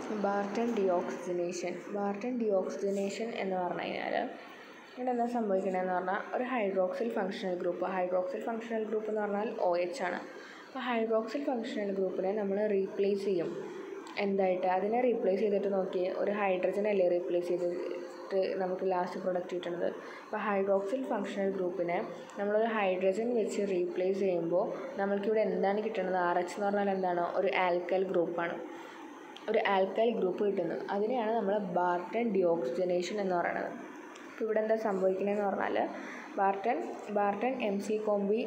Barton ഡിയോക്സിജനേഷൻ Barton ഡിയോക്സിജനേഷൻ എന്ന് പറഞ്ഞു കഴിഞ്ഞാൽ ഇവിടെ എന്താ സംഭവിക്കണതെന്ന് പറഞ്ഞാൽ ഒരു hydroxyl functional group hydroxyl functional group എന്ന് പറഞ്ഞാൽ ഒ എച്ച് ആണ് അപ്പോൾ ഹൈഡ്രോക്സിൽ ഫങ്ഷണൽ ഗ്രൂപ്പിനെ നമ്മൾ റീപ്ലേസ് ചെയ്യും എന്തായിട്ട് അതിനെ റീപ്ലേസ് ചെയ്തിട്ട് നോക്കിയേ ഒരു ഹൈഡ്രജൻ അല്ലേ റീപ്ലേസ് ചെയ്തിട്ട് നമുക്ക് ലാസ്റ്റ് പ്രൊഡക്റ്റ് കിട്ടുന്നത് അപ്പോൾ ഹൈഡ്രോക്സിൽ ഫങ്ഷണൽ ഗ്രൂപ്പിനെ നമ്മളൊരു ഹൈഡ്രജൻ വെച്ച് റീപ്ലേസ് ചെയ്യുമ്പോൾ നമ്മൾക്കിവിടെ എന്താണ് കിട്ടുന്നത് ആർ എച്ച് എന്ന് പറഞ്ഞാൽ എന്താണ് ഒരു ആൽക്കൽ ഗ്രൂപ്പാണ് ഒരു ആൽക്കൈൽ ഗ്രൂപ്പ് കിട്ടുന്നത് അതിനെയാണ് നമ്മൾ ബാർട്ടൺ ഡിയോക്സിജനേഷൻ എന്ന് പറയുന്നത് അപ്പോൾ ഇവിടെ എന്താ സംഭവിക്കണതെന്ന് പറഞ്ഞാൽ Barton Barton McCombie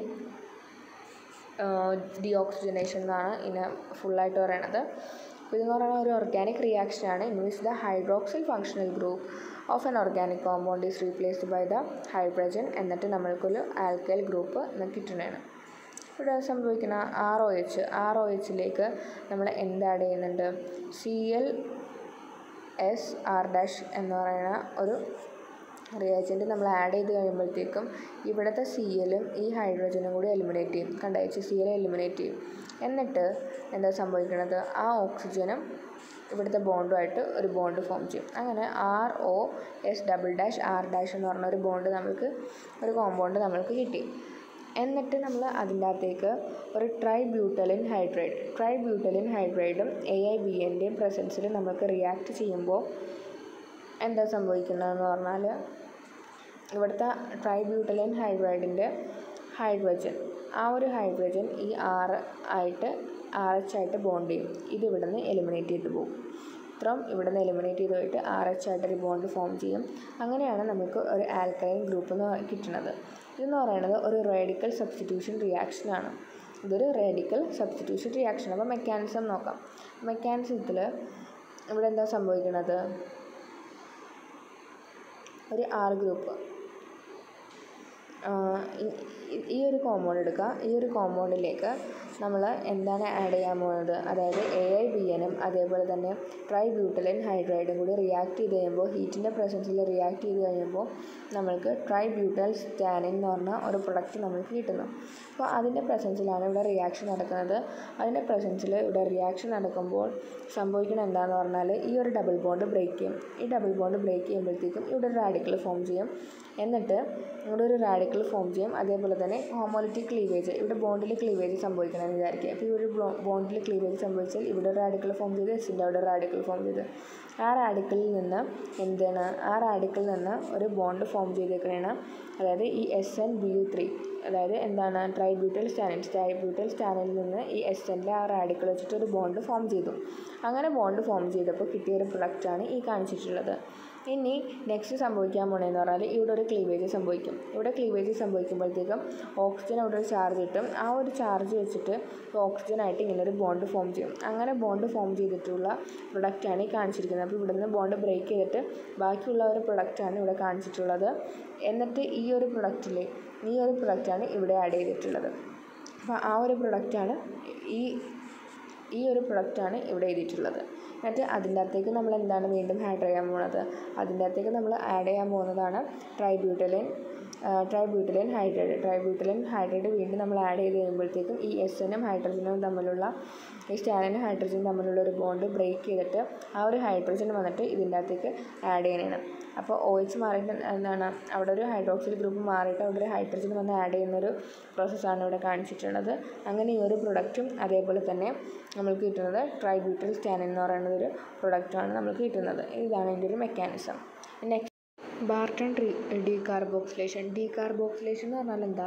deoxygenation എന്നാണ് ഇതിനെ ഫുള്ളായിട്ട് പറയണത് അപ്പോൾ ഇതെന്ന് പറയുന്നത് ഒരു ഓർഗാനിക് റിയാക്ഷനാണ് in which the hydroxyl functional group of an organic compound is replaced by the hydrogen എന്നിട്ട് നമ്മൾക്കൊരു ആൽക്കൈൽ ഗ്രൂപ്പ് കിട്ടുന്നതാണ് ഇവിടെ സംഭവിക്കുന്ന R O H R O എച്ചിലേക്ക് നമ്മൾ എന്ത് ആഡ് ചെയ്യുന്നുണ്ട് C L S R dash എന്ന് പറയുന്ന ഒരു റിയാജൻറ്റ് നമ്മൾ ആഡ് ചെയ്ത് കഴിയുമ്പോഴത്തേക്കും ഇവിടുത്തെ സി എല്ലും ഈ ഹൈഡ്രജനും കൂടി എലിമിനേറ്റ് ചെയ്യും കണ്ട എച്ച് സി എൽ എലിമിനേറ്റ് ചെയ്യും എന്നിട്ട് എന്താ സംഭവിക്കുന്നത് ആ ഓക്സിജനും ഇവിടുത്തെ ബോണ്ടുമായിട്ട് ഒരു ബോണ്ട് ഫോം ചെയ്യും അങ്ങനെ R O S double dash R dash എന്ന് പറഞ്ഞ ഒരു ബോണ്ട് നമ്മൾക്ക് ഒരു കോമ്പൗണ്ട് നമ്മൾക്ക് കിട്ടി എന്നിട്ട് നമ്മൾ അതിൻ്റെ അകത്തേക്ക് ഒരു tri butyltin hydride tri butyltin ഹൈഡ്രൈഡും എ ഐ ബി എൻ്റെയും പ്രസൻസിൽ നമുക്ക് റിയാക്ട് ചെയ്യുമ്പോൾ എന്താ സംഭവിക്കുന്നതെന്ന് പറഞ്ഞാൽ ഇവിടുത്തെ ട്രൈ ബ്യൂട്ടലിൻ ഹൈഡ്രൈഡിൻ്റെ ഹൈഡ്രജൻ ആ ഒരു ഹൈഡ്രജൻ ഈ ആറ് ആയിട്ട് ആർ എച്ച് ആയിട്ട് ബോണ്ട് ചെയ്യും ഇത് ഇവിടെ നിന്ന് എലിമിനേറ്റ് ചെയ്ത് പോകും ഇത്രയും ഇവിടെ നിന്ന് എലിമിനേറ്റ് ചെയ്ത് പോയിട്ട് ആർ എച്ച് ആയിട്ടൊരു ബോണ്ട് ഫോം ചെയ്യും അങ്ങനെയാണ് നമുക്ക് ഒരു ആൽക്കൈൻ ഗ്രൂപ്പ് എന്ന് കിട്ടുന്നത് ഇതെന്ന് പറയുന്നത് ഒരു റേഡിക്കൽ സബ്സ്റ്റിറ്റ്യൂഷൻ റിയാക്ഷനാണ് ഇതൊരു റേഡിക്കൽ സബ്സ്റ്റിറ്റ്യൂഷൻ റിയാക്ഷൻ അപ്പോൾ മെക്കാനിസം നോക്കാം മെക്കാനിസത്തിൽ ഇവിടെ എന്താ സംഭവിക്കുന്നത് ഒരു ആർ ഗ്രൂപ്പ് ഈ ഒരു കോമ്പൗണ്ട് എടുക്കുക ഈ ഒരു കോമ്പൗണ്ടിലേക്ക് നമ്മൾ എന്താണ് ആഡ് ചെയ്യാൻ പോകുന്നത് അതായത് എ ഐ ബി എനും അതേപോലെ തന്നെ ട്രൈ ബ്യൂട്ടലിൻ ഹൈഡ്രൈഡും കൂടി റിയാക്ട് ചെയ്ത് കഴിയുമ്പോൾ ഹീറ്റിൻ്റെ പ്രസൻസിൽ റിയാക്ട് ചെയ്ത് കഴിയുമ്പോൾ നമ്മൾക്ക് ട്രൈ ബ്യൂട്ടൽ സ്റ്റാനിൻ എന്ന് പറഞ്ഞ ഒരു പ്രൊഡക്റ്റ് നമ്മൾക്ക് കിട്ടുന്നു അപ്പോൾ അതിൻ്റെ പ്രസൻസിലാണ് ഇവിടെ റിയാക്ഷൻ നടക്കുന്നത് അതിൻ്റെ പ്രസൻസിൽ ഇവിടെ റിയാക്ഷൻ നടക്കുമ്പോൾ സംഭവിക്കുന്നത് എന്താണെന്ന് പറഞ്ഞാൽ ഈ ഒരു ഡബിൾ ബോണ്ട് ബ്രേക്ക് ചെയ്യും ഈ ഡബിൾ ബോണ്ട് ബ്രേക്ക് ചെയ്യുമ്പോഴത്തേക്കും ഇവിടെ ഒരു റാഡിക്കൽ ഫോം ചെയ്യും എന്നിട്ട് ഇവിടെ ഒരു റാഡിക്കൽ ഫോം ചെയ്യും അതേപോലെ തന്നെ ഹോമോലിറ്റിക് ക്ലീവേജ് ഇവിടെ ബോണ്ടിൽ ക്ലീവേജ് സംഭവിക്കണമെന്ന് വിചാരിക്കുക അപ്പോൾ ഈ ഒരു ബോണ്ടിൽ ക്ലീവേജ് സംഭവിച്ചാൽ ഇവിടെ ഒരു റാഡിക്കൽ ഫോം ചെയ്ത് എസിൻ്റെ അവിടെ റാഡിക്കൽ ഫോം ചെയ്ത് ആ റാഡിക്കലിൽ നിന്ന് എന്താണ് ആ റാഡിക്കലിൽ നിന്ന് ഒരു ബോണ്ട് ഫോം ചെയ്തേക്കണേണ് അതായത് ഈ S N B U three അതായത് എന്താണ് ട്രൈബ്യൂട്ടൽ സ്റ്റാനിൻ ട്രൈബ്യൂട്ടൽ സ്റ്റാനിൽ നിന്ന് ഈ എസ് എൻ്റെ ആ റാഡിക്കൽ വെച്ചിട്ട് ഒരു ബോണ്ട് ഫോം ചെയ്തു അങ്ങനെ ബോണ്ട് ഫോം ചെയ്തപ്പോൾ കിട്ടിയ ഒരു പ്രൊഡക്റ്റാണ് ഈ കാണിച്ചിട്ടുള്ളത് ഇനി നെക്സ്റ്റ് സംഭവിക്കാൻ പോണതെന്ന് പറഞ്ഞാൽ ഇവിടെ ഒരു ക്ലീവേജ് സംഭവിക്കും ഇവിടെ ക്ലീവേജ് സംഭവിക്കുമ്പോഴത്തേക്കും ഓക്സിജൻ അവിടെ ഒരു ചാർജ് കിട്ടും ആ ഒരു ചാർജ് വെച്ചിട്ട് ഓക്സിജനായിട്ട് ഇങ്ങനെ ഒരു ബോണ്ട് ഫോം ചെയ്യും അങ്ങനെ ബോണ്ട് ഫോം ചെയ്തിട്ടുള്ള പ്രൊഡക്റ്റാണ് ഈ കാണിച്ചിരിക്കുന്നത് അപ്പോൾ ഇവിടെ നിന്ന് ബോണ്ട് ബ്രേക്ക് ചെയ്തിട്ട് ബാക്കിയുള്ള ഒരു പ്രൊഡക്റ്റാണ് ഇവിടെ കാണിച്ചിട്ടുള്ളത് എന്നിട്ട് ഈ ഒരു പ്രൊഡക്റ്റിൽ ഈ ഒരു പ്രൊഡക്റ്റാണ് ഇവിടെ ആഡ് ചെയ്തിട്ടുള്ളത് അപ്പോൾ ആ ഒരു പ്രൊഡക്റ്റാണ് ഈ ഈ ഒരു പ്രൊഡക്റ്റാണ് ഇവിടെ എഴുതിയിട്ടുള്ളത് എന്നിട്ട് അതിൻ്റെ അകത്തേക്ക് നമ്മൾ എന്താണ് വീണ്ടും ആഡ് ചെയ്യാൻ പോകുന്നത് അതിൻ്റെ അകത്തേക്ക് നമ്മൾ ആഡ് ചെയ്യാൻ പോകുന്നതാണ് ട്രൈബ്യൂട്ടലിൻ ട്രൈബ്യൂട്ടലിൻ ഹൈഡ്രൈഡ് ട്രൈബ്യൂട്ടലിൻ ഹൈഡ്രൈഡ് വീണ്ടും നമ്മൾ ആഡ് ചെയ്ത് കഴിയുമ്പോഴത്തേക്കും ഈ എസ് എനും ഹൈഡ്രജനും തമ്മിലുള്ള ഈ സ്റ്റാനിനും ഹൈഡ്രജനും തമ്മിലുള്ള ഒരു ബോണ്ട് ബ്രേക്ക് ചെയ്തിട്ട് ആ ഒരു ഹൈഡ്രജൻ വന്നിട്ട് ഇതിൻ്റെ അകത്തേക്ക് ആഡ് ചെയ്യണതാണ് അപ്പോൾ ഒ എച്ച് മാറിയിട്ട് എന്താണ് അവിടെ ഒരു ഹൈഡ്രോക്സിൽ ഗ്രൂപ്പ് മാറിയിട്ട് അവിടെ ഒരു ഹൈഡ്രജൻ വന്ന് ആഡ് ചെയ്യുന്നൊരു പ്രോസസ്സാണ് ഇവിടെ കാണിച്ചിട്ടുള്ളത് അങ്ങനെ ഈ ഒരു പ്രൊഡക്റ്റും അതേപോലെ തന്നെ നമ്മൾക്ക് കിട്ടുന്നത് ട്രൈബ്യൂട്ടൽ സ്റ്റാനിൻ എന്ന് പറയുന്ന ഒരു പ്രൊഡക്റ്റാണ് നമ്മൾക്ക് കിട്ടുന്നത് ഇതാണ് ഇതിൻ്റെ ഒരു മെക്കാനിസം നെക്സ്റ്റ് ബാർട്ടൺ ട്രീ ഡീകാർബോക്സിലേഷൻ ഡീകാർബോക്സിലേഷൻ എന്ന് പറഞ്ഞാൽ എന്താ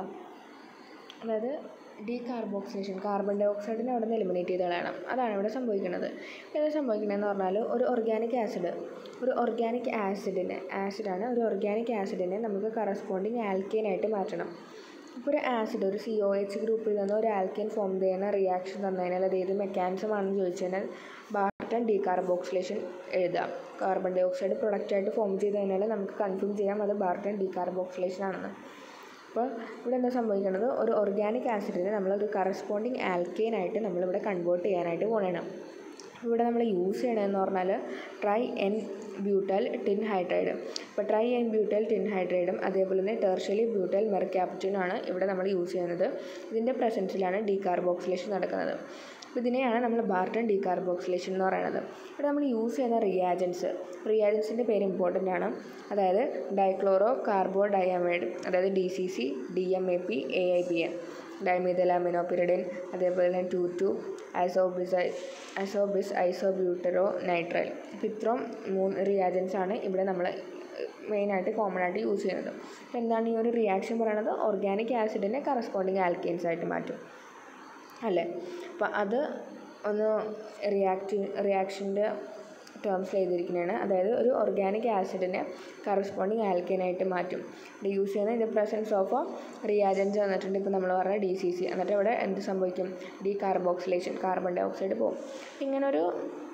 അതായത് ഡീകാർബോക്സിലേഷൻ കാർബൺ ഡൈ ഓക്സൈഡിനെ അവിടെ നിന്ന് എലിമിനേറ്റ് ചെയ്ത് കളയണം അതാണ് ഇവിടെ സംഭവിക്കുന്നത് എന്താ സംഭവിക്കുന്നതെന്ന് പറഞ്ഞാൽ ഒരു ഓർഗാനിക് ആസിഡ് ഒരു ഓർഗാനിക് ആസിഡിനെ ആസിഡാണ് ഒരു ഓർഗാനിക് ആസിഡിനെ നമുക്ക് കറസ്പോണ്ടിങ് ആൽക്കെയിനായിട്ട് മാറ്റണം ഇപ്പോൾ ഒരു ആസിഡ് ഒരു സി ഒ എച്ച് ഗ്രൂപ്പിൽ നിന്ന് ഒരു ആൽക്കെയിൻ ഫോം ചെയ്യുന്ന റിയാക്ഷൻ തന്നു കഴിഞ്ഞാൽ അത് ഏത് മെക്കാനിസം ആണെന്ന് ചോദിച്ചു കഴിഞ്ഞാൽ ബാർട്ടൺ ഡീകാർബോക്സിലേഷൻ എഴുതാം കാർബൺ ഡൈ ഓക്സൈഡ് പ്രൊഡക്റ്റായിട്ട് ഫോം ചെയ്ത് കഴിഞ്ഞാൽ നമുക്ക് കൺഫേം ചെയ്യാം അത് ബാർട്ടൺ ഡീകാർബോക്സിലേഷൻ ആണെന്ന് അപ്പോൾ ഇവിടെ എന്താ സംഭവിക്കുന്നത് ഒരു ഓർഗാനിക് ആസിഡിനെ നമ്മളൊരു കറസ്പോണ്ടിങ് ആൽക്കെയിനായിട്ട് നമ്മളിവിടെ കൺവേർട്ട് ചെയ്യാനായിട്ട് പോകണം ഇവിടെ നമ്മൾ യൂസ് ചെയ്യണമെന്ന് പറഞ്ഞാൽ tri N butyl tin hydride അപ്പോൾ ട്രൈ എൻ ബ്യൂട്ടൽ ടിൻ ഹൈഡ്രൈഡും അതേപോലെ തന്നെ ടെർഷ്യലി ബ്യൂട്ടൽ മെർക്യാപ്റ്റിനാണ് ഇവിടെ നമ്മൾ യൂസ് ചെയ്യുന്നത് ഇതിൻ്റെ പ്രസൻസിലാണ് ഡീകാർബോക്സിലേഷൻ നടക്കുന്നത് അപ്പോൾ ഇതിനെയാണ് നമ്മൾ ബാർട്ടൺ ഡീകാർബോക്സിലേഷൻ എന്ന് പറയുന്നത് ഇവിടെ നമ്മൾ യൂസ് ചെയ്യുന്ന റിയാജൻസ് റിയാജൻസിൻ്റെ പേര് ഇമ്പോർട്ടൻ്റ് ആണ് അതായത് ഡൈക്ലോറോ കാർബോ ഡയമൈഡ് അതായത് D C C D M A P A I B N dimethylaminopyridine അതേപോലെ തന്നെ two two azobis azobis isobutyro nitrile അപ്പോൾ ഇത്രയും മൂന്ന് റിയാജൻസ് ആണ് ഇവിടെ നമ്മൾ മെയിനായിട്ട് കോമൺ ആയിട്ട് യൂസ് ചെയ്യുന്നത് അപ്പോൾ എന്താണ് ഈ ഒരു റിയാക്ഷൻ പറയുന്നത് ഓർഗാനിക് ആസിഡിനെ കറസ്പോണ്ടിങ് ആൽക്കെയിൻസ് ആയിട്ട് മാറ്റും അല്ലേ അപ്പോൾ അത് ഒന്ന് റിയാക്ട് റിയാക്ഷൻ്റെ ടേംസിൽ എഴുതിയിരിക്കുന്നതാണ് അതായത് ഒരു ഓർഗാനിക് ആസിഡിനെ കറസ്പോണ്ടിങ് ആൽക്കൈനായിട്ട് മാറ്റും ഇത് യൂസ് ചെയ്യുന്ന ഇത് പ്രസൻസ് ഓഫ് റിയാജൻസ് വന്നിട്ടുണ്ട് ഇപ്പോൾ നമ്മൾ പറഞ്ഞ ഡി സി സി എന്നിട്ട് ഇവിടെ എന്ത് സംഭവിക്കും decarboxylation carbon dioxide പോകും ഇങ്ങനൊരു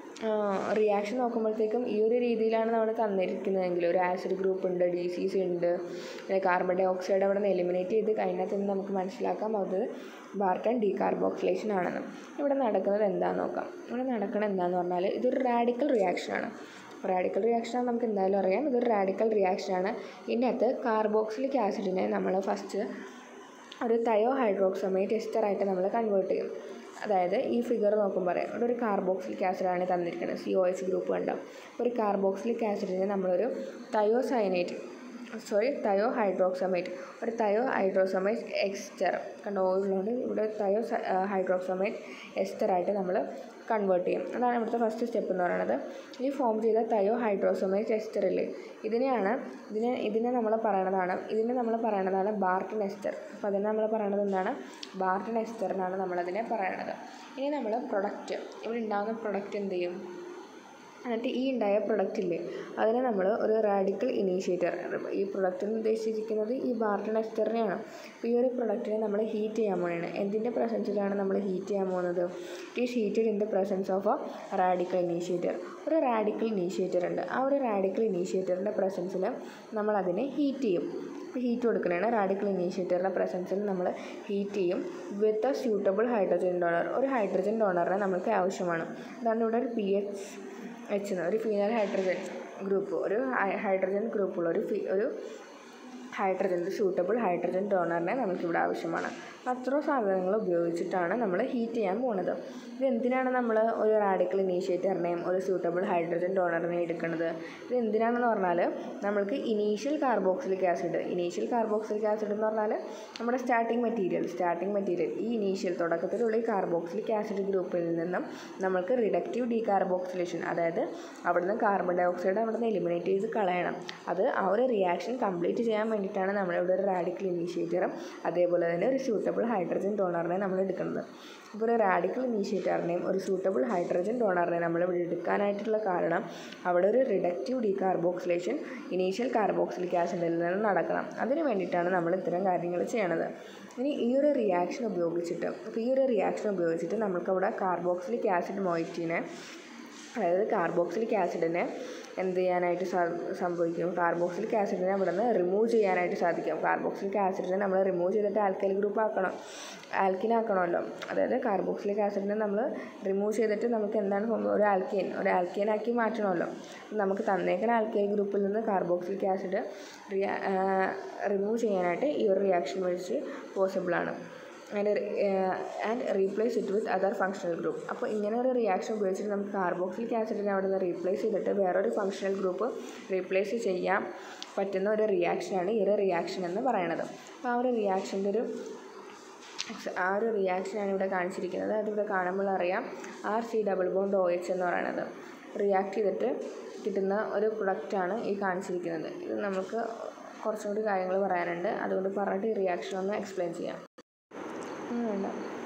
റിയാക്ഷൻ നോക്കുമ്പോഴത്തേക്കും ഈ ഒരു രീതിയിലാണ് നമ്മൾ തന്നിരിക്കുന്നതെങ്കിൽ ഒരു ആസിഡ് ഗ്രൂപ്പ് ഉണ്ട് ഡി സി സി ഉണ്ട് പിന്നെ കാർബൺ ഡൈ ഓക്സൈഡ് അവിടെ നിന്ന് എലിമിനേറ്റ് ചെയ്ത് കഴിഞ്ഞാൽ തന്നെ നമുക്ക് മനസ്സിലാക്കാം അത് ബാർട്ടൺ ഡീകാർബോക്സിലേഷൻ ആണെന്ന് ഇവിടെ നടക്കുന്നത് എന്താണെന്ന് നോക്കാം ഇവിടെ നടക്കുന്നത് എന്താണെന്ന് പറഞ്ഞാൽ ഇതൊരു റാഡിക്കൽ റിയാക്ഷനാണ് റാഡിക്കൽ റിയാക്ഷൻ നമുക്ക് എന്തായാലും അറിയാം ഇതൊരു റാഡിക്കൽ റിയാക്ഷനാണ് ഇതിൻ്റെ അകത്ത് കാർബോക്സിലിക് ആസിഡിനെ നമ്മൾ ഫസ്റ്റ് ഒരു തയോ ഹൈഡ്രോക്സമേറ്റ് എസ്റ്ററായിട്ട് നമ്മൾ കൺവേർട്ട് ചെയ്യും അതായത് ഈ ഫിഗർ നോക്കുമ്പോൾ പറയാം ഇവിടെ ഒരു കാർബോക്സിലിക് ആസിഡാണ് തന്നിരിക്കുന്നത് സി ഒ എച്ച് ഗ്രൂപ്പ് ഉണ്ടാവും ഒരു കാർബോക്സിലിക് ആസിഡിനെ നമ്മളൊരു തയോസൈനേറ്റ് സോറി തയോ ഹൈഡ്രോക്സമേറ്റ് ഒരു തയോ ഹൈഡ്രോസമേറ്റ് എക്സ്റ്റർ കണ്ടോ ഉള്ളതുകൊണ്ട് ഇവിടെ തയോ ഹൈഡ്രോക്സമേറ്റ് എസ്റ്ററായിട്ട് നമ്മൾ കൺവേർട്ട് ചെയ്യും അതാണ് ഇവിടുത്തെ ഫസ്റ്റ് സ്റ്റെപ്പ് എന്ന് പറയുന്നത് ഈ ഫോം ചെയ്ത തയോ ഹൈഡ്രോസമേറ്റ് എസ്റ്ററിൽ ഇതിനെയാണ് ഇതിനെ ഇതിനെ നമ്മൾ പറയണതാണ് ഇതിനെ നമ്മൾ പറയണതാണ് ബാർട്ടൺ എസ്റ്റർ അപ്പോൾ അതിനെ നമ്മൾ പറയണത് എന്താണ് ബാർട്ടൺ എസ്റ്റർ എന്നാണ് നമ്മളതിനെ പറയണത് ഇനി നമ്മൾ പ്രൊഡക്റ്റ് ഇവിടെ ഉണ്ടാകുന്ന പ്രൊഡക്റ്റ് എന്ത് ചെയ്യും എന്നിട്ട് ഈ ഉണ്ടായ പ്രൊഡക്റ്റ് ഇല്ലേ അതിനെ നമ്മൾ ഒരു റാഡിക്കൽ ഇനീഷ്യേറ്റർ ഈ പ്രൊഡക്റ്റിന് ഉദ്ദേശിച്ചിരിക്കുന്നത് ഈ ബാർട്ടൺ എസ്റ്ററിനെയാണ് അപ്പോൾ ഈ ഒരു പ്രൊഡക്റ്റിനെ നമ്മൾ ഹീറ്റ് ചെയ്യാൻ പോകുകയാണ് എന്തിൻ്റെ പ്രസൻസിലാണ് നമ്മൾ ഹീറ്റ് ചെയ്യാൻ പോകുന്നത് it is heated in the presence of a radical initiator ഒരു റാഡിക്കൽ ഇനീഷ്യേറ്റർ ഉണ്ട് ആ ഒരു റാഡിക്കൽ ഇനീഷ്യേറ്ററിൻ്റെ പ്രസൻസിൽ നമ്മളതിനെ ഹീറ്റ് ചെയ്യും ഇപ്പോൾ ഹീറ്റ് കൊടുക്കുന്നതാണ് റാഡിക്കൽ ഇനീഷ്യേറ്ററിൻ്റെ പ്രസൻസിൽ നമ്മൾ ഹീറ്റ് ചെയ്യും with a suitable hydrogen donor ഒരു ഹൈഡ്രജൻ ഡോണറിനെ നമുക്ക് ആവശ്യമാണ് അതാണ് ഇവിടെ ഒരു പി എച്ച് എച്ച് എന്ന് ഒരു ഫീനൽ ഹൈഡ്രജൻ ഗ്രൂപ്പ് ഒരു ഹൈഡ്രജൻ ഗ്രൂപ്പുള്ള ഒരു ഫി ഒരു ഹൈഡ്രജൻ സൂട്ടബിൾ ഹൈഡ്രജൻ ഡോണറിനെ നമുക്കിവിടെ ആവശ്യമാണ് അത്രയും സാധനങ്ങൾ ഉപയോഗിച്ചിട്ടാണ് നമ്മൾ ഹീറ്റ് ചെയ്യാൻ പോകുന്നത് ഇത് എന്തിനാണ് നമ്മൾ ഒരു റാഡിക്കൽ ഇനീഷ്യേറ്ററിനെയും ഒരു സൂട്ടബിൾ ഹൈഡ്രജൻ ഡോണറിനെയും എടുക്കുന്നത് ഇത് എന്തിനാണെന്ന് പറഞ്ഞാൽ നമ്മൾക്ക് initial carboxylic acid initial carboxylic acid എന്ന് പറഞ്ഞാൽ നമ്മുടെ സ്റ്റാർട്ടിംഗ് മെറ്റീരിയൽ സ്റ്റാർട്ടിംഗ് മെറ്റീരിയൽ ഈ ഇനീഷ്യൽ തുടക്കത്തിലുള്ള ഈ കാർബോക്സിലിക് ആസിഡ് ഗ്രൂപ്പിൽ നിന്നും നമ്മൾക്ക് റിഡക്റ്റീവ് ഡീകാർബോക്സിലേഷൻ അതായത് അവിടുന്ന് കാർബൺ ഡൈ ഓക്സൈഡ് അവിടുന്ന് എലിമിനേറ്റ് ചെയ്ത് കളയണം അത് ആ ഒരു റിയാക്ഷൻ കംപ്ലീറ്റ് ചെയ്യാൻ വേണ്ടിയിട്ടാണ് നമ്മളിവിടെ ഒരു റാഡിക്കൽ ഇനീഷ്യേറ്ററും അതേപോലെ തന്നെ ഒരു സ്യൂട്ടബിൾ ഹൈഡ്രജൻ ഡോണറിനെ നമ്മൾ എടുക്കുന്നത് അപ്പോൾ ഒരു റാഡിക്കൽ ഇനീഷ്യേറ്ററിനെയും ഒരു സൂട്ടബിൾ ഹൈഡ്രജൻ ഡോണറിനെ നമ്മൾ ഇവിടെ എടുക്കാനായിട്ടുള്ള കാരണം അവിടെ ഒരു റിഡക്റ്റീവ് ഡീകാർബോക്സിലേഷൻ ഇനീഷ്യൽ കാർബോക്സിലിക് ആസിഡിൽ നിന്ന് നടക്കണം അതിന് വേണ്ടിയിട്ടാണ് നമ്മൾ ഇത്തരം കാര്യങ്ങൾ ചെയ്യണത് ഇനി ഈ ഒരു റിയാക്ഷൻ ഉപയോഗിച്ചിട്ട് അപ്പോൾ ഈ ഒരു റിയാക്ഷൻ ഉപയോഗിച്ചിട്ട് നമുക്കവിടെ കാർബോക്സിലിക് ആസിഡ് മൊയിറ്റീനെ അതായത് കാർബോക്സിലിക് ആസിഡിനെ എന്ത് ചെയ്യാനായിട്ട് സാ സംഭവിക്കും കാർബോക്സിലിക് ആസിഡിനെ അവിടെ നിന്ന് റിമൂവ് ചെയ്യാനായിട്ട് സാധിക്കും കാർബോക്സിലിക് ആസിഡിനെ നമ്മൾ റിമൂവ് ചെയ്തിട്ട് ആൽക്കൈൽ ഗ്രൂപ്പ് ആക്കണം ആൽക്കിൻ ആക്കണമല്ലോ അതായത് കാർബോക്സിലിക് ആസിഡിനെ നമ്മൾ റിമൂവ് ചെയ്തിട്ട് നമുക്ക് എന്താണ് സംഭവം ഒരു ആൽക്കൈൻ ഒരു ആൽക്കൈൻ ആക്കി മാറ്റണമല്ലോ നമുക്ക് തന്നേക്കുന്ന ആൽക്കൈൽ ഗ്രൂപ്പിൽ നിന്ന് കാർബോക്സിലിക് ആസിഡ് റിയാ റിമൂവ് ചെയ്യാനായിട്ട് ഈ ഒരു റിയാക്ഷൻ വഴിച്ച് പോസിബിളാണ് and and replace it with other functional group അപ്പോൾ ഇങ്ങനെ ഒരു റിയാക്ഷൻ ഉപയോഗിച്ചിട്ട് നമുക്ക് കാർബോക്സിലിക് ആസിഡിനെ അവിടെ നിന്ന് റീപ്ലേസ് ചെയ്തിട്ട് വേറൊരു ഫങ്ഷണൽ ഗ്രൂപ്പ് റീപ്ലേസ് ചെയ്യാൻ പറ്റുന്ന ഒരു റിയാക്ഷനാണ് ഈ ഒരു റിയാക്ഷൻ എന്ന് പറയുന്നത് അപ്പോൾ ആ ഒരു റിയാക്ഷൻ്റെ ഒരു ആ ഒരു റിയാക്ഷനാണ് ഇവിടെ കാണിച്ചിരിക്കുന്നത് അതിവിടെ കാണുമ്പോൾ അറിയാം R C double bond O H എന്ന് പറയുന്നത് റിയാക്ട് ചെയ്തിട്ട് കിട്ടുന്ന ഒരു പ്രൊഡക്റ്റാണ് ഈ കാണിച്ചിരിക്കുന്നത് ഇത് നമുക്ക് കുറച്ചും കൂടി കാര്യങ്ങൾ പറയാനുണ്ട് അതുകൊണ്ട് പറഞ്ഞിട്ട് ഈ റിയാക്ഷൻ ഒന്ന് എക്സ്പ്ലെയിൻ ചെയ്യാം വേണ്ട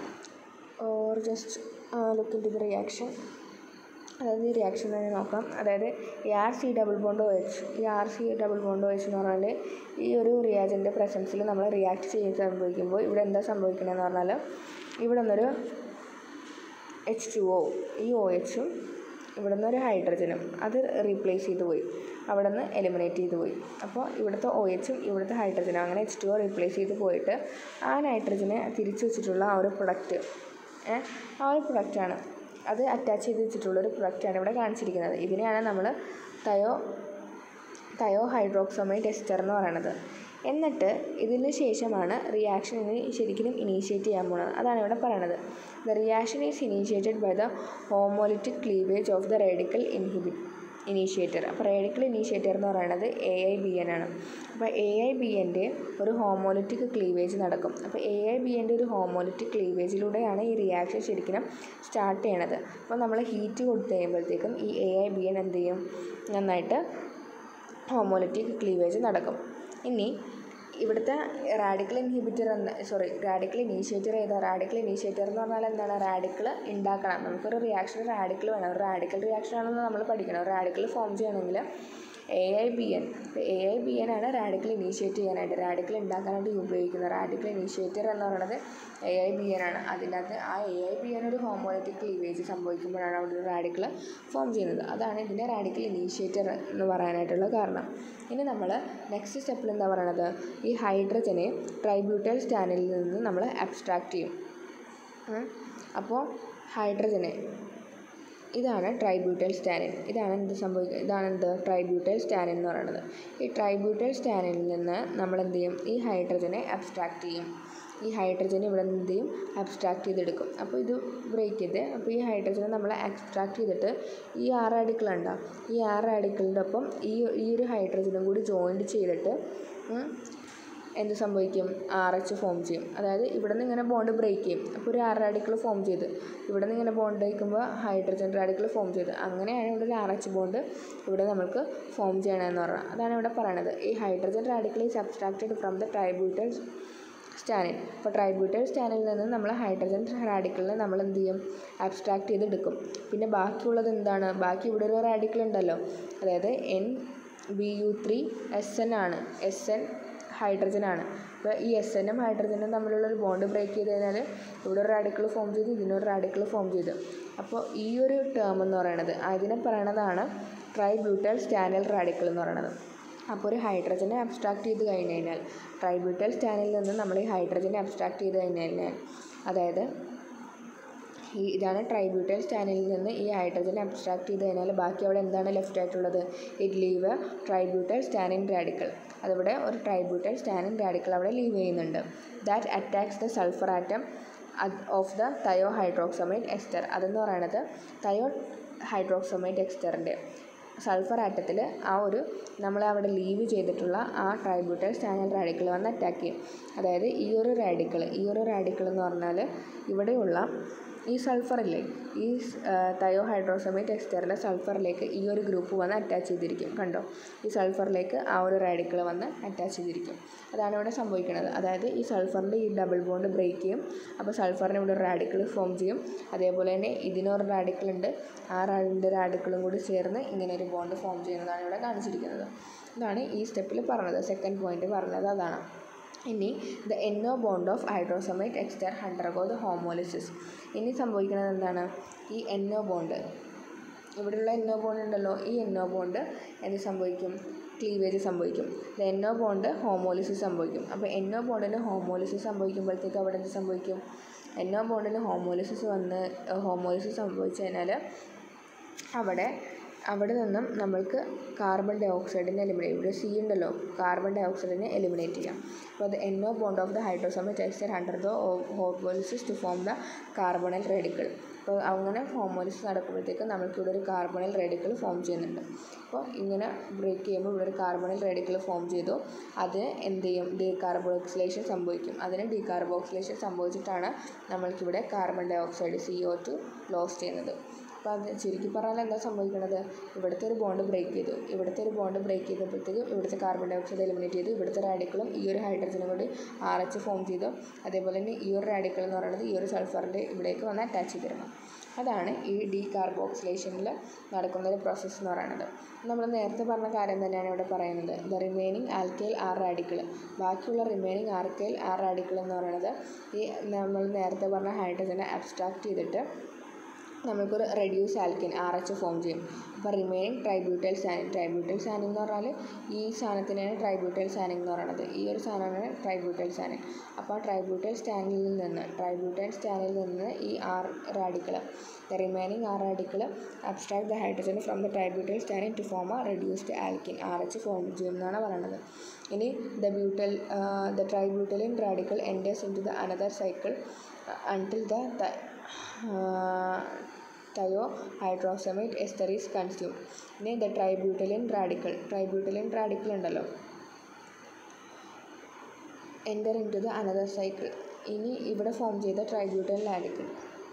or just look into the reaction അതായത് ഈ റിയാക്ഷൻ തന്നെ നോക്കാം അതായത് ഈ R C double bond O H ഈ R C double bond O H എന്ന് പറഞ്ഞാൽ ഈ ഒരു റിയാജൻ്റെ പ്രസൻസിൽ നമ്മൾ റിയാക്ട് ചെയ്ത് സംഭവിക്കുമ്പോൾ ഇവിടെ എന്താ സംഭവിക്കണമെന്ന് പറഞ്ഞാൽ ഇവിടെ നിന്നൊരു എച്ച് ടു ഒ ഈ ഒ എച്ചും ഇവിടെ നിന്നൊരു ഹൈഡ്രജനും അത് റീപ്ലേസ് ചെയ്ത് പോയി അവിടെ നിന്ന് എലിമിനേറ്റ് ചെയ്ത് പോയി അപ്പോൾ ഇവിടുത്തെ ഒ എച്ചും ഇവിടുത്തെ ഹൈഡ്രജനും അങ്ങനെ എച്ച് ടു ഒ റീപ്ലേസ് ചെയ്ത് പോയിട്ട് ആ നൈട്രജനെ തിരിച്ചു വെച്ചിട്ടുള്ള ആ ഒരു പ്രൊഡക്റ്റ് ആ ഒരു പ്രൊഡക്റ്റാണ് അത് അറ്റാച്ച് ചെയ്ത് വെച്ചിട്ടുള്ള ഒരു പ്രൊഡക്റ്റാണ് ഇവിടെ കാണിച്ചിരിക്കുന്നത് ഇതിനെയാണ് നമ്മൾ തയോ തയോ ഹൈഡ്രോക്സോമൈറ്റ് എസ്റ്റർ എന്ന് പറയുന്നത് എന്നിട്ട് ഇതിന് ശേഷമാണ് റിയാക്ഷൻ ശരിക്കും ഇനീഷ്യേറ്റ് ചെയ്യാൻ പോകുന്നത് അതാണ് ഇവിടെ പറയണത് the reaction is initiated by the homolytic cleavage of the radical ഇൻഹിബി ഇനീഷ്യേറ്റർ അപ്പോൾ റേഡിക്കൽ ഇനീഷ്യേറ്റർ എന്ന് പറയുന്നത് എ ഐ ബി എൻ ആണ് അപ്പോൾ എ ഐ ബി എൻ്റെ ഒരു ഹോമോലിറ്റിക് ക്ലീവേജ് നടക്കും അപ്പോൾ എ ഐ ബി എൻ്റെ ഒരു ഹോമോലിറ്റിക് ക്ലീവേജിലൂടെയാണ് ഈ റിയാക്ഷൻ ശരിക്കും സ്റ്റാർട്ട് ചെയ്യണത് അപ്പോൾ നമ്മൾ ഹീറ്റ് കൊടുത്തു കഴിയുമ്പോഴത്തേക്കും ഈ എ ഐ ബി എൻ എന്ത് ചെയ്യും നന്നായിട്ട് ഹോമോലിറ്റിക് ക്ലീവേജ് നടക്കും ഇനി ഇവിടുത്തെ റാഡിക്കൽ ഇൻഹിബിറ്റർ എന്ന സോറി റാഡിക്കൽ ഇനീഷ്യേറ്റർ ചെയ്ത റാഡിക്കൽ ഇനീഷ്യേറ്റർ എന്ന് പറഞ്ഞാൽ എന്താണ് റാഡിക്കൽ ഉണ്ടാക്കണം നമുക്കൊരു റിയാക്ഷൻ റാഡിക്കൽ വേണം ഒരു റാഡിക്കൽ റിയാക്ഷൻ ആണെന്ന് നമ്മൾ പഠിക്കണം റാഡിക്കൽ ഫോം ചെയ്യണമെങ്കിൽ A I B N A I B N ആണ് റാഡിക്കൽ ഇനീഷ്യേറ്റ് ചെയ്യാനായിട്ട് റാഡിക്കൽ ഉണ്ടാക്കാനായിട്ട് ഉപയോഗിക്കുന്നത് റാഡിക്കൽ ഇനീഷ്യേറ്റർ എന്ന് പറയുന്നത് എ ഐ ബി എൻ ആണ് അതിനകത്ത് ആ എ ഐ ബി എൻ ഒരു ഹോമോലറ്റിക് ക്ലീവേജ് സംഭവിക്കുമ്പോഴാണ് അവിടെ ഒരു റാഡിക്കൽ ഫോം ചെയ്യുന്നത് അതാണ് ഇതിൻ്റെ റാഡിക്കൽ ഇനീഷ്യേറ്റർ എന്ന് പറയാനായിട്ടുള്ള കാരണം ഇനി നമ്മൾ നെക്സ്റ്റ് സ്റ്റെപ്പിൽ എന്താ പറയണത് ഈ ഹൈഡ്രജനെ ട്രൈബ്യൂട്ടൽ സ്റ്റാനിൽ നിന്ന് നമ്മൾ അബ്സ്ട്രാക്റ്റ് ചെയ്യും അപ്പോൾ ഹൈഡ്രജനെ ഇതാണ് ട്രൈബ്യൂട്ടൽ സ്റ്റാനിൻ ഇതാണ് എന്ത് സംഭവിക്കുക ഇതാണ് എന്ത് ട്രൈബ്യൂട്ടൽ സ്റ്റാനിൻ എന്ന് പറയുന്നത് ഈ ട്രൈബ്യൂട്ടൽ സ്റ്റാനിനിൽ നിന്ന് നമ്മൾ എന്ത് ചെയ്യും ഈ ഹൈഡ്രജനെ അബ്സ്ട്രാക്റ്റ് ചെയ്യും ഈ ഹൈഡ്രജൻ ഇവിടെ നിന്ന് എന്ത് ചെയ്യും അബ്സ്ട്രാക്റ്റ് ചെയ്തെടുക്കും അപ്പോൾ ഇത് ബ്രേക്ക് ചെയ്ത് അപ്പോൾ ഈ ഹൈഡ്രജനെ നമ്മൾ അബ്സ്ട്രാക്റ്റ് ചെയ്തിട്ട് ഈ ആറ് റാഡിക്കൽ ഉണ്ടാവും ഈ ആറ് റാഡിക്കലിൻ്റെ ഒപ്പം ഈ ഈ ഒരു ഹൈഡ്രജനും കൂടി ജോയിൻറ്റ് ചെയ്തിട്ട് എന്ത് സംഭവിക്കും ആർ എച്ച് ഫോം ചെയ്യും അതായത് ഇവിടെ നിന്ന് ഇങ്ങനെ ബോണ്ട് ബ്രേക്ക് ചെയ്യും അപ്പോൾ ഒരു ആർ റാഡിക്കൽ ഫോം ചെയ്ത് ഇവിടെ നിന്ന് ഇങ്ങനെ ബോണ്ട് വയ്ക്കുമ്പോൾ ഹൈഡ്രജൻ റാഡിക്കൽ ഫോം ചെയ്ത് അങ്ങനെയാണ് ഇവിടെ ഒരു ആർ എച്ച് ബോണ്ട് ഇവിടെ നമുക്ക് ഫോം ചെയ്യണമെന്ന് പറഞ്ഞാൽ അതാണ് ഇവിടെ പറയണത് ഈ hydrogen radical is abstracted from the tributyl stannane അപ്പോൾ ട്രൈബ്യൂട്ടൽ സ്റ്റാനിൽ നിന്ന് നമ്മൾ ഹൈഡ്രജൻ റാഡിക്കലിനെ നമ്മൾ എന്ത് ചെയ്യും അബ്സ്ട്രാക്ട് ചെയ്തെടുക്കും പിന്നെ ബാക്കിയുള്ളത് എന്താണ് ബാക്കി ഇവിടെ ഒരു റാഡിക്കൽ ഉണ്ടല്ലോ അതായത് N B U three S N ആണ് എസ് എൻ ഹൈഡ്രജൻ ആണ് അപ്പോൾ ഈ എസ് എനും ഹൈഡ്രജനും തമ്മിലുള്ള ഒരു ബോണ്ട് ബ്രേക്ക് ചെയ്ത് കഴിഞ്ഞാൽ ഇവിടെ ഒരു റാഡിക്കൽ ഫോം ചെയ്ത് ഇതിനൊരു റാഡിക്കൽ ഫോം ചെയ്ത് അപ്പോൾ ഈ ഒരു ടേം എന്ന് പറയുന്നത് അതിനെ പറയണതാണ് ട്രൈബ്യൂട്ടൽ സ്റ്റാനൽ റാഡിക്കൽ എന്ന് പറയുന്നത് അപ്പോൾ ഒരു ഹൈഡ്രജനെ അബ്സ്ട്രാക്ട് ചെയ്ത് കഴിഞ്ഞ് കഴിഞ്ഞാൽ ട്രൈബ്യൂട്ടൽ സ്റ്റാനിൽ നിന്ന് നമ്മൾ ഈ ഹൈഡ്രജനെ അബ്സ്ട്രാക്ട് ചെയ്ത് കഴിഞ്ഞ് കഴിഞ്ഞാൽ അതായത് ഈ ഇതാണ് ട്രൈബ്യൂട്ടൽ സ്റ്റാനിൽ നിന്ന് ഈ ഹൈഡ്രജൻ അബ്സ്ട്രാക്ട് ചെയ്ത് കഴിഞ്ഞാൽ ബാക്കി അവിടെ എന്താണ് ലെഫ്റ്റ് ആയിട്ടുള്ളത് it leave tributyl stannane radical അതിവിടെ ഒരു ട്രൈബ്യൂട്ടൽ സ്റ്റാനിൻ റാഡിക്കൽ അവിടെ ലീവ് ചെയ്യുന്നുണ്ട് that attacks the sulfur atom of the thio hydroxamate ester അതെന്ന് പറയുന്നത് തയോ ഹൈഡ്രോക്സമൈറ്റ് എക്സ്റ്ററിൻ്റെ സൾഫർ ആറ്റത്തിൽ ആ ഒരു നമ്മൾ അവിടെ ലീവ് ചെയ്തിട്ടുള്ള ആ ട്രൈബ്യൂട്ടൽ സ്റ്റാനൽ റാഡിക്കൽ വന്ന് അറ്റാക്ക് ചെയ്യും അതായത് ഈ ഒരു റാഡിക്കൽ ഈ ഒരു റാഡിക്കൽ എന്ന് പറഞ്ഞാൽ ഇവിടെയുള്ള ഈ സൾഫറില്ലേ ഈ തയോ ഹൈഡ്രോസമേറ്റ് എക്സ്റ്ററിലെ സൾഫറിലേക്ക് ഈ ഒരു ഗ്രൂപ്പ് വന്ന് അറ്റാച്ച് ചെയ്തിരിക്കും കണ്ടോ ഈ സൾഫറിലേക്ക് ആ ഒരു റാഡിക്കൽ വന്ന് അറ്റാച്ച് ചെയ്തിരിക്കും അതാണ് ഇവിടെ സംഭവിക്കുന്നത് അതായത് ഈ സൾഫറിൻ്റെ ഈ ഡബിൾ ബോണ്ട് ബ്രേക്ക് ചെയ്യും അപ്പോൾ സൾഫറിന് ഇവിടെ ഒരു റാഡിക്കൽ ഫോം ചെയ്യും അതേപോലെ തന്നെ ഇതിനൊരു റാഡിക്കൽ ഉണ്ട് ആ രണ്ട് റാഡിക്കലും കൂടി ചേർന്ന് ഇങ്ങനെ ഒരു ബോണ്ട് ഫോം ചെയ്യുന്നതാണ് ഇവിടെ കാണിച്ചിരിക്കുന്നത് ഇതാണ് ഈ സ്റ്റെപ്പിൽ പറഞ്ഞത് സെക്കൻഡ് പോയിന്റ് പറഞ്ഞത് അതാണ് ഇനി the N O bond of hydroxamate ester undergo the homolysis ഇനി സംഭവിക്കുന്നത് എന്താണ് ഈ എന്നോ ബോണ്ട് ഇവിടെയുള്ള എന്നോ ബോണ്ട് ഉണ്ടല്ലോ ഈ എന്നോ ബോണ്ട് എന്ത് സംഭവിക്കും ക്ലീവേജ് സംഭവിക്കും ദ എന്നോ ബോണ്ട് ഹോമോലിസിസ് സംഭവിക്കും അപ്പോൾ എന്നോ ബോണ്ടിന് ഹോമോലിസിസ് സംഭവിക്കുമ്പോഴത്തേക്ക് അവിടെ എന്ത് സംഭവിക്കും എന്നോ ബോണ്ടിന് ഹോമോലിസിസ് വന്ന് ഹോമോലിസിസ് സംഭവിച്ചു കഴിഞ്ഞാൽ അവിടെ അവിടെ നിന്നും നമ്മൾക്ക് കാർബൺ ഡൈ ഓക്സൈഡിനെ എലിമിനേറ്റ് ഇവിടെ സി ഉണ്ടല്ലോ കാർബൺ ഡൈ ഓക്സൈഡിനെ എലിമിനേറ്റ് ചെയ്യാം അപ്പോൾ അത് N O bond of the hydroxamate ester under the homolysis to form the carbonyl radical അപ്പോൾ അങ്ങനെ ഹോമോലിസിസ് നടക്കുമ്പോഴത്തേക്ക് നമ്മൾക്കിവിടെ ഒരു കാർബണൽ റേഡിക്കൽ ഫോം ചെയ്യുന്നുണ്ട് അപ്പോൾ ഇങ്ങനെ ബ്രേക്ക് ചെയ്യുമ്പോൾ ഇവിടെ ഒരു കാർബണൽ റേഡിക്കൽ ഫോം ചെയ്തു അത് എന്ത് ചെയ്യും ഡീകാർബോക്സിലേഷൻ സംഭവിക്കും അതിന് ഡീകാർബോക്സിലേഷൻ സംഭവിച്ചിട്ടാണ് നമ്മൾക്കിവിടെ carbon dioxide C O two loss ചെയ്യുന്നത് അപ്പോൾ അത് ചുരുക്കി പറഞ്ഞാൽ എന്താ സംഭവിക്കുന്നത് ഇവിടുത്തെ ഒരു ബോണ്ട് ബ്രേക്ക് ചെയ്തു ഇവിടുത്തെ ഒരു ബോണ്ട് ബ്രേക്ക് ചെയ്തപ്പോഴത്തേക്കും ഇവിടുത്തെ കാർബൺ ഡൈ ഓക്സൈഡ് എലിമിനേറ്റ് ചെയ്തു ഇവിടുത്തെ റാഡിക്കളും ഈ ഒരു ഹൈഡ്രജനും കൂടി ആർ എച്ച് ഫോം ചെയ്തു അതേപോലെ തന്നെ ഈ ഒരു റാഡിക്കൽ എന്ന് പറയുന്നത് ഈ ഒരു സൾഫറിൻ്റെ ഇവിടേക്ക് വന്ന് അറ്റാച്ച് ചെയ്തിരുന്നു അതാണ് ഈ ഡീകാർബോക്സിലേഷനിൽ നടക്കുന്ന ഒരു പ്രോസസ്സ് എന്ന് പറയുന്നത് നമ്മൾ നേരത്തെ പറഞ്ഞ കാര്യം തന്നെയാണ് ഇവിടെ പറയുന്നത് the remaining alkyl R radical ബാക്കിയുള്ള റിമൈനിങ് ആൽക്കൈൽ ആർ റാഡിക്കിൾ എന്ന് പറയുന്നത് ഈ നമ്മൾ നേരത്തെ പറഞ്ഞ ഹൈഡ്രജനെ അബ്സ്ട്രാക്ട് ചെയ്തിട്ട് നമുക്കൊരു reduce alkane R H form ചെയ്യും അപ്പോൾ remaining tributyl stannane tributyl stannane എന്ന് പറഞ്ഞാൽ ഈ സാധനത്തിനാണ് ട്രൈബ്യൂട്ടൽ സാനിൻ എന്ന് പറയുന്നത് ഈ ഒരു സാധനമാണ് ട്രൈബ്യൂട്ടൽ സാനിൻ അപ്പോൾ ആ ട്രൈബ്യൂട്ടൽ സ്റ്റാനിൽ നിന്ന് ട്രൈബ്യൂട്ടൽ സ്റ്റാനിൽ നിന്ന് ഈ R radical the remaining R radical abstract the hydrogen from the tributyl stannane to form a reduced alkane R H form ചെയ്യും എന്നാണ് പറയുന്നത് ഇനി the butyl the tributyltin radical enters into the another cycle until the thio hydroxamate ester is consume ഇനി the tributyltin radical tributyltin radical ഉണ്ടല്ലോ enter into the another cycle ഇനി ഇവിടെ form ചെയ്ത ട്രൈബ്യൂട്ടൽ radical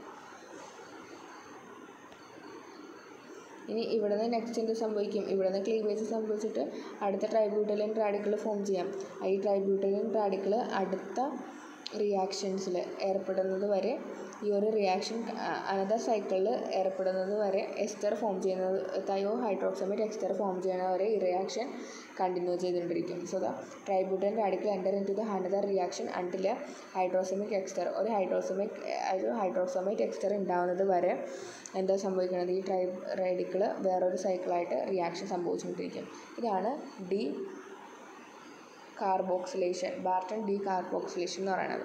ഇനി ഇവിടെ നിന്ന് next എന്ത് സംഭവിക്കും ഇവിടെ നിന്ന് ക്ലീവേജ് സംഭവിച്ചിട്ട് അടുത്ത ട്രൈബ്യൂട്ടലിൻ റാഡിക്കൽ ഫോം ചെയ്യാം ഈ ട്രൈബ്യൂട്ടലിൻ റാഡിക്കൽ അടുത്ത റിയാക്ഷൻസിൽ ഏർപ്പെടുന്നത് വരെ ഈ ഒരു റിയാക്ഷൻ അനദർ സൈക്കിളിൽ ഏർപ്പെടുന്നത് വരെ എസ്റ്റർ ഫോം ചെയ്യുന്നത് തയോ ഹൈഡ്രോക്സമേറ്റ് എസ്റ്റർ ഫോം ചെയ്യുന്നത് വരെ ഈ റിയാക്ഷൻ കണ്ടിന്യൂ ചെയ്തുകൊണ്ടിരിക്കും so the tributyltin radical enter into the another reaction until hydroxamic ester ഒരു ഹൈഡ്രോസമിക് ഒരു ഹൈഡ്രോസമേറ്റ് എക്സ്റ്റർ ഉണ്ടാവുന്നത് വരെ എന്താ സംഭവിക്കുന്നത് ഈ ട്രൈ റാഡിക്കൽ വേറൊരു സൈക്കിളായിട്ട് റിയാക്ഷൻ സംഭവിച്ചുകൊണ്ടിരിക്കും ഇതാണ് decarboxylation Barton decarboxylation എന്ന് പറയുന്നത്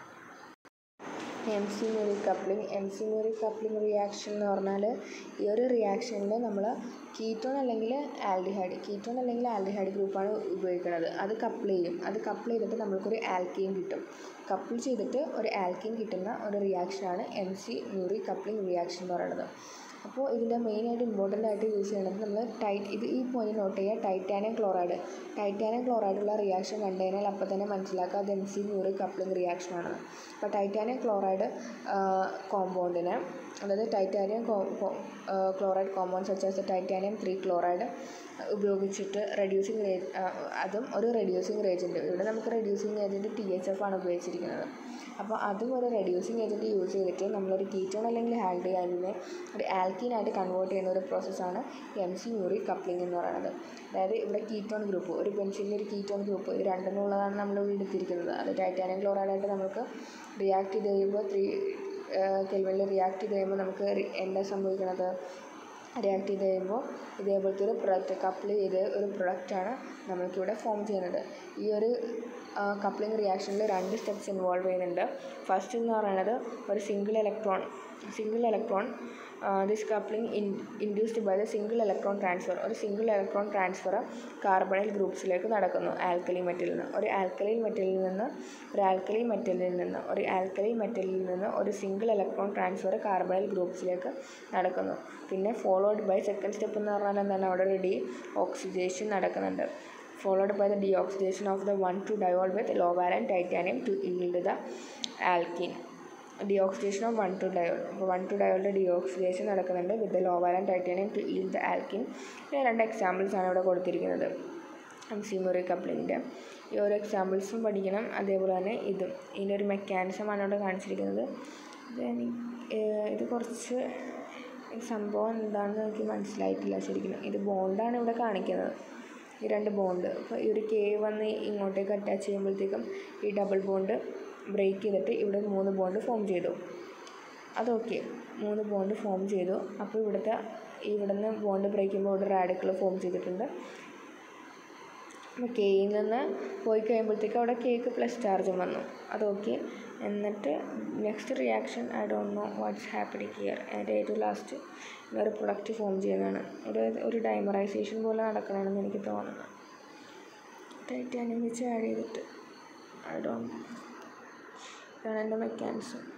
McMurry coupling McMurry coupling reaction എന്ന് പറഞ്ഞാൽ ഈ ഒരു റിയാക്ഷനിൽ നമ്മൾ കീറ്റോൺ അല്ലെങ്കിൽ ആൽഡിഹൈഡ് കീറ്റോൺ അല്ലെങ്കിൽ ആൽഡിഹൈഡ് ഗ്രൂപ്പാണ് ഉപയോഗിക്കുന്നത് അത് കപ്പിൾ ചെയ്യും അത് കപ്പിൾ ചെയ്തിട്ട് നമ്മൾക്കൊരു ആൽക്കീൻ കിട്ടും കപ്പിൾ ചെയ്തിട്ട് ഒരു ആൽക്കീൻ കിട്ടുന്ന ഒരു റിയാക്ഷനാണ് McMurry coupling reaction എന്ന് പറയുന്നത് അപ്പോൾ ഇതിൻ്റെ മെയിനായിട്ട് ഇമ്പോർട്ടൻ്റ് ആയിട്ട് യൂസ് ചെയ്യുന്നത് നമ്മൾ ടൈറ്റ് ഇത് ഈ പോയിന്റ് നോട്ട് ചെയ്യുക ടൈറ്റാനിയം ക്ലോറൈഡ് ടൈറ്റാനിയം ക്ലോറൈഡുള്ള റിയാക്ഷൻ കണ്ടു കഴിഞ്ഞാൽ അപ്പോൾ തന്നെ മനസ്സിലാക്കുക അത് എം സി മ്യൂറിക് കപ്ലിംഗ് റിയാക്ഷനാണ് അപ്പോൾ ടൈറ്റാനിയം ക്ലോറൈഡ് കോമ്പൗണ്ടിനെ അതായത് titanium chloride compound such as titanium three chloride ഉപയോഗിച്ചിട്ട് റെഡ്യൂസിങ് റേ അതും ഒരു റെഡ്യൂസിങ് ഏജൻറ്റ് ഇവിടെ നമുക്ക് reducing agent T H F ആണ് ഉപയോഗിച്ചിരിക്കുന്നത് അപ്പോൾ അതും ഒരു റെഡ്യൂസിങ് ഏജൻറ്റ് യൂസ് ചെയ്തിട്ട് നമ്മളൊരു കീറ്റോൺ അല്ലെങ്കിൽ ആൽഡിഹൈഡിനെ ഒരു ആൽക്കീനായിട്ട് കൺവേർട്ട് ചെയ്യുന്ന ഒരു പ്രോസസ്സാണ് എം സി മ്യൂറിക് കപ്ലിംഗ് എന്ന് പറയുന്നത് അതായത് ഇവിടെ കീറ്റോൺ ഗ്രൂപ്പ് ഒരു ബെൻസിലിൻ്റെ ഒരു കീറ്റോൺ ഗ്രൂപ്പ് ഇത് രണ്ടെണ്ണമുള്ളതാണ് നമ്മൾ ഇവിടെ എടുത്തിരിക്കുന്നത് അത് ടൈറ്റാനിയം ക്ലോറൈഡായിട്ട് നമുക്ക് റിയാക്ട് ചെയ്ത് കഴിയുമ്പോൾ ത്രീ കെൽവിനിൽ റിയാക്ട് ചെയ്ത് കഴിയുമ്പോൾ നമുക്ക് എന്താ സംഭവിക്കുന്നത് റിയാക്ട് ചെയ്ത് കഴിയുമ്പോൾ ഇതേപോലത്തെ ഒരു പ്രൊഡക്റ്റ് കപ്പിൾ ചെയ്ത ഒരു പ്രൊഡക്റ്റാണ് നമ്മൾക്കിവിടെ ഫോം ചെയ്യുന്നത് ഈ ഒരു കപ്ലിംഗ് റിയാക്ഷനിൽ രണ്ട് സ്റ്റെപ്സ് ഇൻവോൾവ് ചെയ്യുന്നുണ്ട് ഫസ്റ്റ് എന്ന് പറയുന്നത് ഒരു single electron single electron this coupling in induced by the single electron transfer ഒരു സിംഗിൾ ഇലക്ട്രോൺ ട്രാൻസ്ഫർ കാർബണൈൽ ഗ്രൂപ്പ്സിലേക്ക് നടക്കുന്നു ആൽക്കലി മെറ്റലിൽ നിന്ന് ഒരു ആൽക്കലി മെറ്റലിൽ നിന്ന് ഒരു ആൽക്കലി മെറ്റലിൽ നിന്ന് ഒരു ആൽക്കലി മെറ്റലിൽ നിന്ന് ഒരു സിംഗിൾ ഇലക്ട്രോൺ ട്രാൻസ്ഫർ കാർബണൈൽ ഗ്രൂപ്പ്സിലേക്ക് നടക്കുന്നു പിന്നെ ഫോളോഡ് ബൈ സെക്കൻഡ് സ്റ്റെപ്പ് എന്ന് പറഞ്ഞാൽ എന്താണ് അവിടെ ഒരു ഡി ഓക്സിഡേഷൻ നടക്കുന്നുണ്ട് followed by the deoxidation of the 1,2 diol with low valent titanium to yield the alkene deoxidation of one two diol അപ്പോൾ വൺ ടു ഡയോളിൻ്റെ ഡിയോക്സിഡേഷൻ നടക്കുന്നുണ്ട് with low valent titanium to yield the alkene പിന്നെ രണ്ട് examples ആണ് ഇവിടെ കൊടുത്തിരിക്കുന്നത് എംസിമോറി കപ്ലിങ്ങിൻ്റെ ഈ ഓരോ എക്സാമ്പിൾസും പഠിക്കണം അതേപോലെ തന്നെ ഇതും ഇതിൻ്റെ ഒരു മെക്കാനിസമാണ് ഇവിടെ കാണിച്ചിരിക്കുന്നത് ഇത് എനിക്ക് ഇത് കുറച്ച് സംഭവം എന്താണെന്ന് എനിക്ക് മനസ്സിലായിട്ടില്ല ശരിക്കും ഇത് ബോണ്ടാണ് ഇവിടെ കാണിക്കുന്നത് ഈ രണ്ട് ബോണ്ട് അപ്പോൾ ഈ ഒരു കെ വന്ന് ഇങ്ങോട്ടേക്ക് അറ്റാച്ച് ചെയ്യുമ്പോഴത്തേക്കും ഈ ഡബിൾ ബോണ്ട് ബ്രേക്ക് ചെയ്തിട്ട് ഇവിടെ മൂന്ന് ബോണ്ട് ഫോം ചെയ്തു അതൊക്കെ മൂന്ന് ബോണ്ട് ഫോം ചെയ്തു അപ്പോൾ ഇവിടുത്തെ ഇവിടുന്ന് ബോണ്ട് ബ്രേക്ക് ചെയ്യുമ്പോൾ ഇവിടെ റാഡിക്കൽ ഫോം ചെയ്തിട്ടുണ്ട് അപ്പോൾ കെയിൽ നിന്ന് പോയി കഴിയുമ്പോഴത്തേക്ക് അവിടെ കേക്ക് പ്ലസ് ചാർജും വന്നു അതൊക്കെ എന്നിട്ട് next reaction I don't know what's happening here അതിൻ്റെ ഏറ്റവും ലാസ്റ്റ് വേറെ പ്രൊഡക്റ്റ് ഫോം ചെയ്യുന്നതാണ് ഒരു ഒരു ഡൈമറൈസേഷൻ പോലെ നടക്കണമെന്ന് എനിക്ക് തോന്നുന്നു ടൈറ്റാനിയം വെച്ച് ആഡ് ചെയ്തിട്ട് ഐ ഡോണ്ട് ഇതാണ് എൻ്റെ മെക്കാനിസം